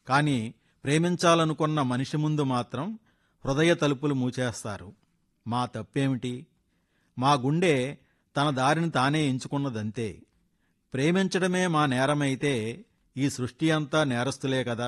కానీ ప్రేమించాలనుకున్న మనిషి ముందు మాత్రం హృదయ తలుపులు మూచేస్తారు మా తప్పేమిటి మా గుండె తన దారిని తానే ఎంచుకున్నదంతే ప్రేమించడమే మా నేరమైతే ఈ సృష్టి అంతా నేరస్తులే కదా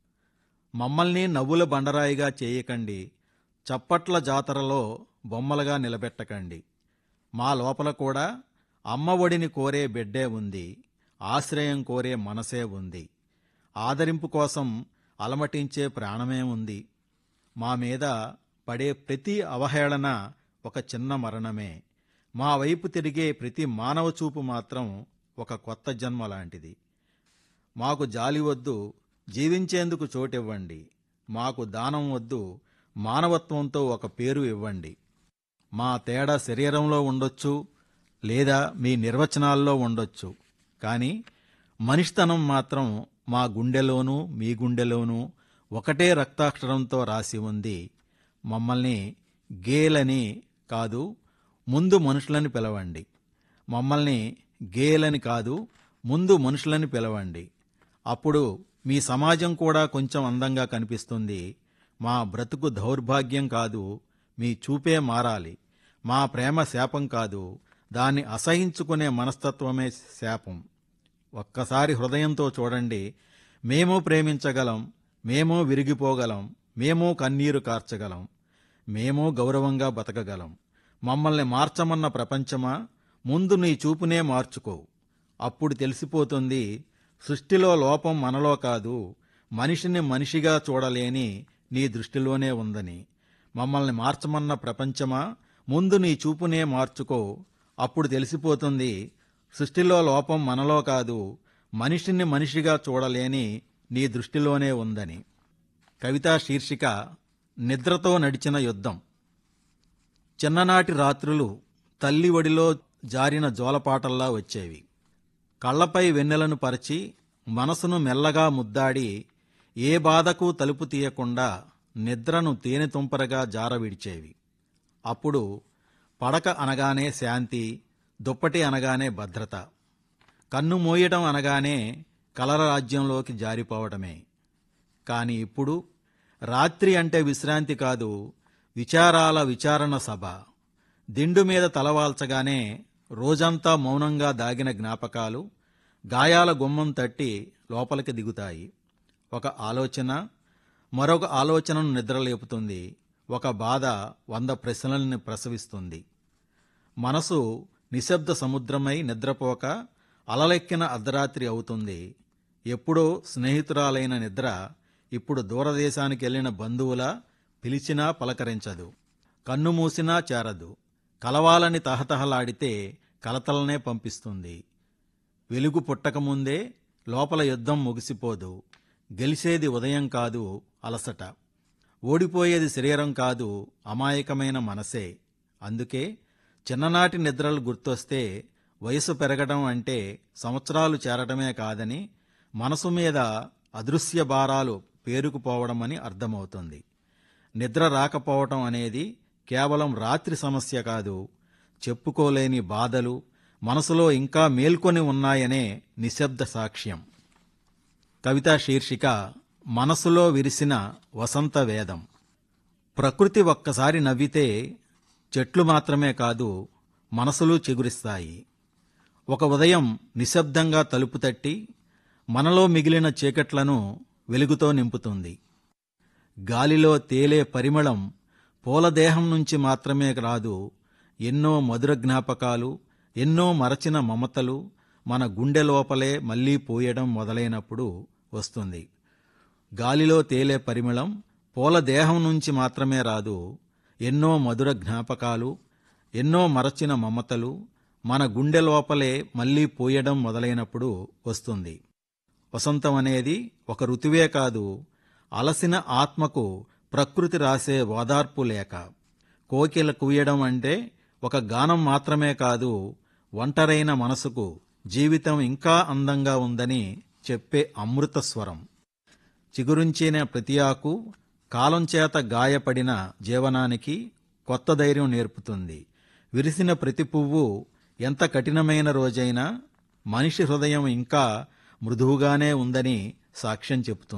మమ్మల్ని నవ్వుల బండరాయిగా చేయకండి చప్పట్ల జాతరలో బొమ్మలుగా నిలబెట్టకండి మా లోపల కూడా అమ్మ ఒడిని కోరే బిడ్డే ఉంది ఆశ్రయం కోరే మనసే ఉంది ఆదరింపు కోసం అలమటించే ప్రాణమే ఉంది మా మీద పడే ప్రతి అవహేళన ఒక చిన్న మరణమే మా వైపు తిరిగే ప్రతి మానవ చూపు మాత్రం ఒక కొత్త జన్మ లాంటిది మాకు జాలి వద్దు జీవించేందుకు చోటివ్వండి మాకు దానం వద్దు మానవత్వంతో ఒక పేరు ఇవ్వండి మా తేడా శరీరంలో ఉండొచ్చు లేదా మీ నిర్వచనాల్లో ఉండొచ్చు కానీ మనిషితనం మాత్రం మా గుండెలోనూ మీ గుండెలోనూ ఒకటే రక్తాక్షరంతో రాసి ఉంది మమ్మల్ని గేలని కాదు ముందు మనుషులని పిలవండి మమ్మల్ని గేలని కాదు ముందు మనుషులని పిలవండి అప్పుడు మీ సమాజం కూడా కొంచెం అందంగా కనిపిస్తుంది మా బ్రతుకు దౌర్భాగ్యం కాదు మీ చూపే మారాలి మా ప్రేమ శాపం కాదు దాన్ని అసహించుకునే మనస్తత్వమే శాపం ఒక్కసారి హృదయంతో చూడండి మేము ప్రేమించగలం మేము విరిగిపోగలం మేము కన్నీరు కార్చగలం మేము గౌరవంగా బతకగలం మమ్మల్ని మార్చమన్న ప్రపంచమా ముందు నీ చూపునే మార్చుకో అప్పుడు తెలిసిపోతుంది సృష్టిలో లోపం మనలో కాదు మనిషిని మనిషిగా చూడలేని నీ దృష్టిలోనే ఉందని మమ్మల్ని మార్చమన్న ప్రపంచమా ముందు నీ చూపునే మార్చుకో అప్పుడు తెలిసిపోతుంది సృష్టిలో లోపం మనలో కాదు మనిషిని మనిషిగా చూడలేని నీ దృష్టిలోనే ఉందని కవితా శీర్షిక నిద్రతో నడిచిన యుద్ధం చిన్ననాటి రాత్రులు తల్లి ఒడిలో జారిన జోలపాటల్లా వచ్చేవి కళ్ళపై వెన్నెలను పరిచి మనసును మెల్లగా ముద్దాడి ఏ బాధకు తలుపు తీయకుండా నిద్రను తేనె తుంపరగా జారవిడిచేవి అప్పుడు పడక అనగానే శాంతి దుప్పటి అనగానే భద్రత కన్ను మోయడం అనగానే కలల రాజ్యంలోకి జారిపోవడమే కాని ఇప్పుడు రాత్రి అంటే విశ్రాంతి కాదు విచారాల విచారణ సభ దిండు మీద తలవాల్చగానే రోజంతా మౌనంగా దాగిన జ్ఞాపకాలు గాయాల గుమ్మం తట్టి లోపలికి దిగుతాయి ఒక ఆలోచన మరొక ఆలోచనను నిద్రలేపుతుంది ఒక బాధ వంద ప్రశ్నలను ప్రసవిస్తుంది మనసు నిశ్శబ్ద సముద్రమై నిద్రపోక అలలెక్కిన అర్ధరాత్రి అవుతుంది ఎప్పుడో స్నేహితురాలైన నిద్ర ఇప్పుడు దూరదేశానికి వెళ్ళిన బంధువుల పిలిచినా పలకరించదు కన్ను మూసినా చేరదు కలవాలని తహతహలాడితే కలతలనే పంపిస్తుంది వెలుగు పుట్టకముందే లోపల యుద్ధం ముగిసిపోదు గెలిచేది ఉదయం కాదు అలసట ఓడిపోయేది శరీరం కాదు అమాయకమైన మనసే అందుకే చిన్ననాటి నిద్రలు గుర్తొస్తే వయసు పెరగడం అంటే సంవత్సరాలు చేరటమే కాదని మనసు మీద అదృశ్య భారాలు పేరుకుపోవడమని అర్థమవుతుంది నిద్ర రాకపోవటం అనేది కేవలం రాత్రి సమస్య కాదు చెప్పుకోలేని బాధలు మనసులో ఇంకా మేల్కొని ఉన్నాయనే నిశ్శబ్ద సాక్ష్యం కవితా శీర్షిక మనసులో విరిసిన వసంత వేదం ప్రకృతి ఒక్కసారి నవ్వితే చెట్లు మాత్రమే కాదు మనసులు చిగురిస్తాయి ఒక ఉదయం నిశ్శబ్దంగా తలుపు తట్టి మనలో మిగిలిన చీకట్లను వెలుగుతో నింపుతుంది గాలిలో తేలే పరిమళం పూలదేహం నుంచి మాత్రమే రాదు ఎన్నో మధుర జ్ఞాపకాలు ఎన్నో మరచిన మమతలు మన గుండె లోపలే మళ్లీ పోయడం మొదలైనప్పుడు వస్తుంది గాలిలో తేలే పరిమళం పూల దేహం నుంచి మాత్రమే రాదు ఎన్నో మధుర జ్ఞాపకాలు ఎన్నో మరచిన మమతలు మన గుండె లోపలే మళ్లీ పోయడం మొదలైనప్పుడు వస్తుంది వసంతం అనేది ఒక ఋతువే కాదు అలసిన ఆత్మకు ప్రకృతి రాసే ఓదార్పు లేక కోకిల కుయ్యడం అంటే ఒక గానం మాత్రమే కాదు ఒంటరైన మనసుకు జీవితం ఇంకా అందంగా ఉందని చెప్పే అమృత స్వరం చిగురించిన ప్రతి ఆకు కాలం చేత గాయపడిన జీవనానికి కొత్త ధైర్యం నేర్పుతుంది విరిసిన ప్రతి పువ్వు ఎంత కఠినమైన రోజైనా మనిషి హృదయం ఇంకా మృదువుగానే ఉందని సాక్ష్యం చెబుతుంది